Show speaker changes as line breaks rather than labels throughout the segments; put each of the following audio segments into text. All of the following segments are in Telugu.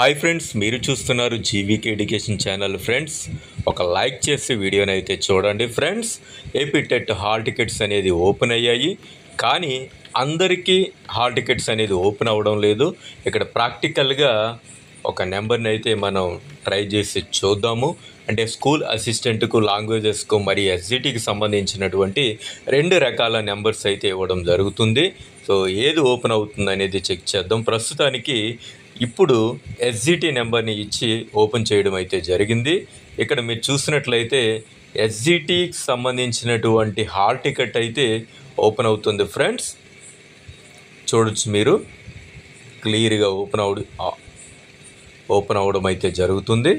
హాయ్ ఫ్రెండ్స్ మీరు చూస్తున్నారు జీవీకే ఎడ్యుకేషన్ ఛానల్ ఫ్రెండ్స్ ఒక లైక్ చేసి వీడియోని అయితే చూడండి friends AP TET hall tickets అనేది ఓపెన్ అయ్యాయి కానీ అందరికీ హాల్ టికెట్స్ అనేది ఓపెన్ అవ్వడం లేదు ఇక్కడ ప్రాక్టికల్గా ఒక నెంబర్ని అయితే మనం ట్రై చేసి చూద్దాము అంటే స్కూల్ అసిస్టెంట్కు లాంగ్వేజెస్కు మరి ఎస్జిటికి సంబంధించినటువంటి రెండు రకాల నెంబర్స్ అయితే ఇవ్వడం జరుగుతుంది సో ఏది ఓపెన్ అవుతుంది అనేది చెక్ చేద్దాం ప్రస్తుతానికి ఇప్పుడు ఎస్జిటి నెంబర్ని ఇచ్చి ఓపెన్ చేయడం అయితే జరిగింది ఇక్కడ మీరు చూసినట్లయితే ఎస్జిటికి సంబంధించినటువంటి హాల్ టికెట్ అయితే ఓపెన్ అవుతుంది ఫ్రెండ్స్ చూడొచ్చు మీరు క్లియర్గా ఓపెన్ అవు ఓపెన్ అవ్వడం అయితే జరుగుతుంది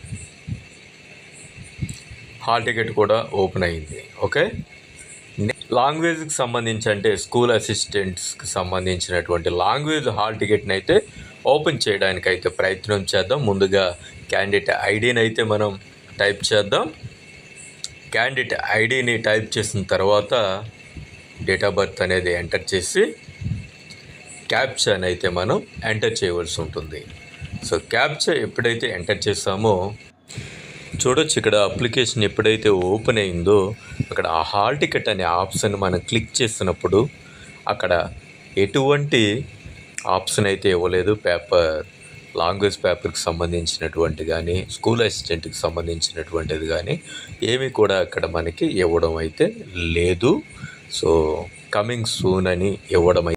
హాల్ టికెట్ కూడా ఓపెన్ అయింది ఓకే లాంగ్వేజ్కి సంబంధించి అంటే స్కూల్ అసిస్టెంట్స్కి సంబంధించినటువంటి లాంగ్వేజ్ హాల్ టికెట్ని అయితే ఓపెన్ చేయడానికి అయితే ప్రయత్నం చేద్దాం ముందుగా క్యాండిడేట్ ఐడిని అయితే మనం టైప్ చేద్దాం క్యాండిడేట్ ఐడిని టైప్ చేసిన తర్వాత డేట్ ఆఫ్ బర్త్ అనేది ఎంటర్ చేసి క్యాప్చాని అయితే మనం ఎంటర్ చేయవలసి ఉంటుంది సో క్యాప్చా ఎప్పుడైతే ఎంటర్ చేసామో చూడొచ్చు ఇక్కడ అప్లికేషన్ ఎప్పుడైతే ఓపెన్ అయిందో అక్కడ ఆ హాల్ టికెట్ అనే ఆప్షన్ మనం క్లిక్ చేసినప్పుడు అక్కడ ఎటువంటి ఆప్షన్ అయితే ఇవ్వలేదు పేపర్ లాంగ్వేజ్ పేపర్కి సంబంధించినటువంటి కానీ స్కూల్ అసిస్టెంట్కి సంబంధించినటువంటిది కానీ ఏమీ కూడా అక్కడ మనకి ఇవ్వడం అయితే లేదు సో కమింగ్ సూన్ అని ఇవ్వడం అయితే